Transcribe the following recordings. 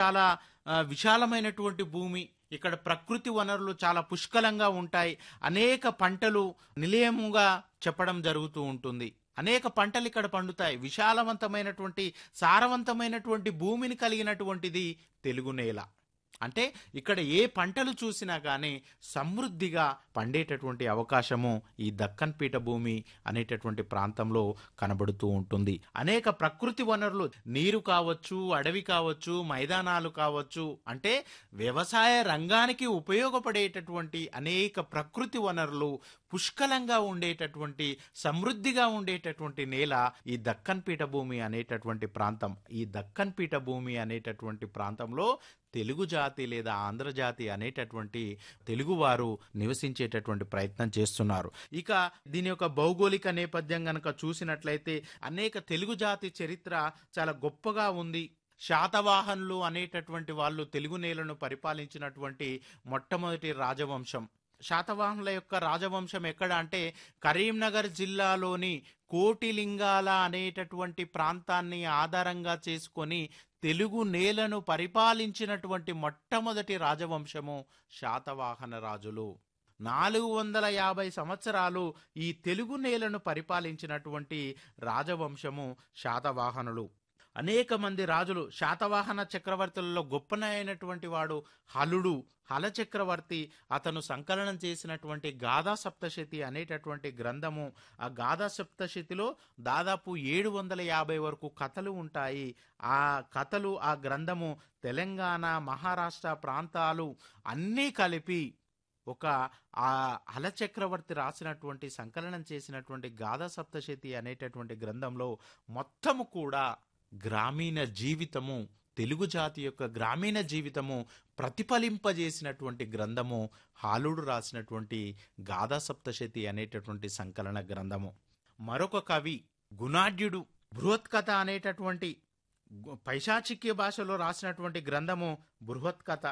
చాలా ఆ, విశాలమైనటువంటి భూమి ఇక్కడ ప్రకృతి వనరులు చాలా పుష్కలంగా ఉంటాయి అనేక పంటలు నిలయముగా చెప్పడం జరుగుతూ ఉంటుంది అనేక పంటలు ఇక్కడ పండుతాయి విశాలవంతమైనటువంటి సారవంతమైనటువంటి భూమిని కలిగినటువంటిది తెలుగు నేల అంటే ఇక్కడ ఏ పంటలు చూసినా కానీ సమృద్ధిగా పండేటటువంటి అవకాశము ఈ దక్కన్ పీఠభూమి అనేటటువంటి ప్రాంతంలో కనబడుతూ ఉంటుంది అనేక ప్రకృతి వనరులు నీరు కావచ్చు అడవి కావచ్చు మైదానాలు కావచ్చు అంటే వ్యవసాయ రంగానికి ఉపయోగపడేటటువంటి అనేక ప్రకృతి వనరులు పుష్కలంగా ఉండేటటువంటి సమృద్ధిగా ఉండేటటువంటి నేల ఈ దక్కన్ పీఠభూమి అనేటటువంటి ప్రాంతం ఈ దక్కన్ పీఠభూమి అనేటటువంటి ప్రాంతంలో తెలుగు జాతి లేదా ఆంధ్ర జాతి అనేటటువంటి తెలుగువారు నివసించేటటువంటి ప్రయత్నం చేస్తున్నారు ఇక దీని యొక్క భౌగోళిక నేపథ్యం గనక చూసినట్లయితే అనేక తెలుగు జాతి చరిత్ర చాలా గొప్పగా ఉంది శాతవాహనులు అనేటటువంటి వాళ్ళు తెలుగు నేలను పరిపాలించినటువంటి మొట్టమొదటి రాజవంశం శాతవాహనుల యొక్క రాజవంశం ఎక్కడ అంటే కరీంనగర్ జిల్లాలోని కోటిలింగాల అనేటటువంటి ప్రాంతాన్ని ఆధారంగా చేసుకొని తెలుగు నేలను పరిపాలించినటువంటి మొట్టమొదటి రాజవంశము శాతవాహన రాజులు నాలుగు వందల యాభై సంవత్సరాలు ఈ తెలుగు నేలను పరిపాలించినటువంటి రాజవంశము శాతవాహనులు అనేక మంది రాజులు శాతవాహన చక్రవర్తులలో గొప్పనైనటువంటి వాడు హలుడు హల చక్రవర్తి అతను సంకలనం చేసినటువంటి గాథా సప్తశతి అనేటటువంటి గ్రంథము ఆ గాథా సప్తశతిలో దాదాపు ఏడు వందల యాభై వరకు కథలు ఉంటాయి ఆ కథలు ఆ గ్రంథము తెలంగాణ మహారాష్ట్ర ప్రాంతాలు అన్నీ కలిపి ఒక ఆ హల చక్రవర్తి రాసినటువంటి సంకలనం చేసినటువంటి గాథా సప్తశతి అనేటటువంటి గ్రంథంలో మొత్తము కూడా గ్రామీణ జీవితము తెలుగు జాతి యొక్క గ్రామీణ జీవితము ప్రతిఫలింపజేసినటువంటి గ్రంథము హాలుడు రాసినటువంటి గాథా సప్తశతి అనేటటువంటి సంకలన గ్రంథము మరొక కవి గుణాఢ్యుడు బృహత్కథ అనేటటువంటి గు- పైశాచిక్య భాషలో రాసినటువంటి గ్రంథము బృహత్కథ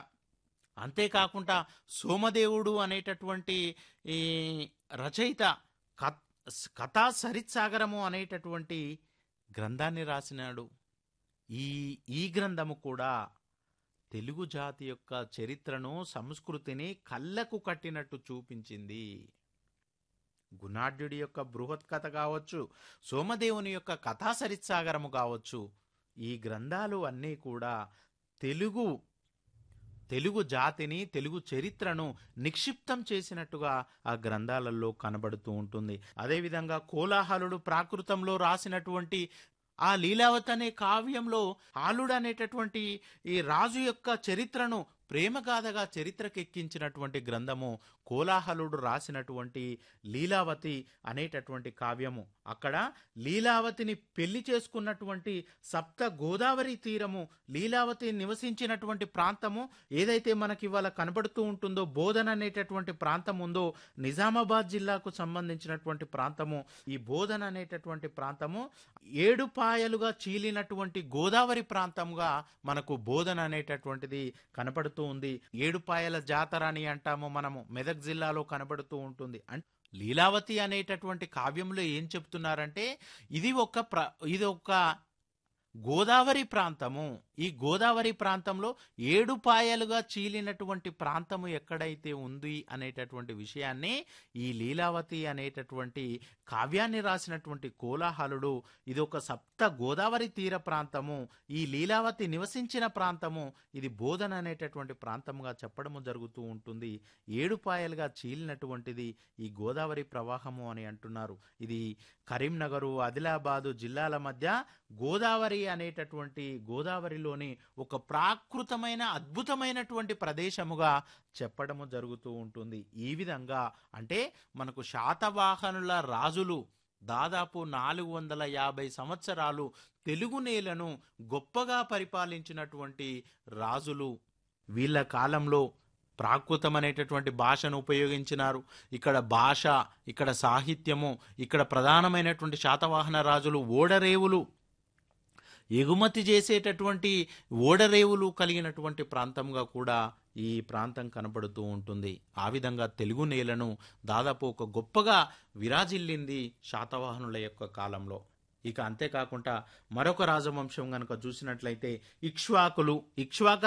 అంతేకాకుండా సోమదేవుడు అనేటటువంటి ఈ రచయిత కథ కథా సరిత్సాగరము అనేటటువంటి గ్రంథాన్ని రాసినాడు ఈ ఈ గ్రంథము కూడా తెలుగు జాతి యొక్క చరిత్రను సంస్కృతిని కళ్ళకు కట్టినట్టు చూపించింది గుణాఢ్యుడి యొక్క బృహత్ కథ కావచ్చు సోమదేవుని యొక్క కథా సరిత్సాగరము కావచ్చు ఈ గ్రంథాలు అన్నీ కూడా తెలుగు తెలుగు జాతిని తెలుగు చరిత్రను నిక్షిప్తం చేసినట్టుగా ఆ గ్రంథాలలో కనబడుతూ ఉంటుంది అదేవిధంగా కోలాహలుడు ప్రాకృతంలో రాసినటువంటి ఆ లీలావతి అనే కావ్యంలో ఆలుడు అనేటటువంటి ఈ రాజు యొక్క చరిత్రను ప్రేమగాథగా చరిత్రకెక్కించినటువంటి గ్రంథము కోలాహలుడు రాసినటువంటి లీలావతి అనేటటువంటి కావ్యము అక్కడ లీలావతిని పెళ్లి చేసుకున్నటువంటి సప్త గోదావరి తీరము లీలావతి నివసించినటువంటి ప్రాంతము ఏదైతే మనకి ఇవాళ కనబడుతూ ఉంటుందో బోధన అనేటటువంటి ప్రాంతం ఉందో నిజామాబాద్ జిల్లాకు సంబంధించినటువంటి ప్రాంతము ఈ బోధన అనేటటువంటి ప్రాంతము ఏడు పాయలుగా చీలినటువంటి గోదావరి ప్రాంతంగా మనకు బోధన అనేటటువంటిది కనపడుతూ ఉంది ఏడు పాయల జాతర అని అంటాము మనము మెదక్ జిల్లాలో కనబడుతూ ఉంటుంది అంటే లీలావతి అనేటటువంటి కావ్యంలో ఏం చెప్తున్నారంటే ఇది ఒక ప్ర ఇది ఒక గోదావరి ప్రాంతము ఈ గోదావరి ప్రాంతంలో ఏడు పాయలుగా చీలినటువంటి ప్రాంతము ఎక్కడైతే ఉంది అనేటటువంటి విషయాన్ని ఈ లీలావతి అనేటటువంటి కావ్యాన్ని రాసినటువంటి కోలాహలుడు ఇది ఒక సప్త గోదావరి తీర ప్రాంతము ఈ లీలావతి నివసించిన ప్రాంతము ఇది బోధన అనేటటువంటి ప్రాంతముగా చెప్పడము జరుగుతూ ఉంటుంది ఏడు పాయలుగా చీలినటువంటిది ఈ గోదావరి ప్రవాహము అని అంటున్నారు ఇది కరీంనగరు ఆదిలాబాదు జిల్లాల మధ్య గోదావరి అనేటటువంటి గోదావరిలోని ఒక ప్రాకృతమైన అద్భుతమైనటువంటి ప్రదేశముగా చెప్పడము జరుగుతూ ఉంటుంది ఈ విధంగా అంటే మనకు శాతవాహనుల రాజులు దాదాపు నాలుగు వందల యాభై సంవత్సరాలు తెలుగు నేలను గొప్పగా పరిపాలించినటువంటి రాజులు వీళ్ళ కాలంలో ప్రాకృతం అనేటటువంటి భాషను ఉపయోగించినారు ఇక్కడ భాష ఇక్కడ సాహిత్యము ఇక్కడ ప్రధానమైనటువంటి శాతవాహన రాజులు ఓడరేవులు ఎగుమతి చేసేటటువంటి ఓడరేవులు కలిగినటువంటి ప్రాంతంగా కూడా ఈ ప్రాంతం కనబడుతూ ఉంటుంది ఆ విధంగా తెలుగు నేలను దాదాపు ఒక గొప్పగా విరాజిల్లింది శాతవాహనుల యొక్క కాలంలో ఇక అంతేకాకుండా మరొక రాజవంశం గనుక చూసినట్లయితే ఇక్ష్వాకులు ఇక్ష్వాక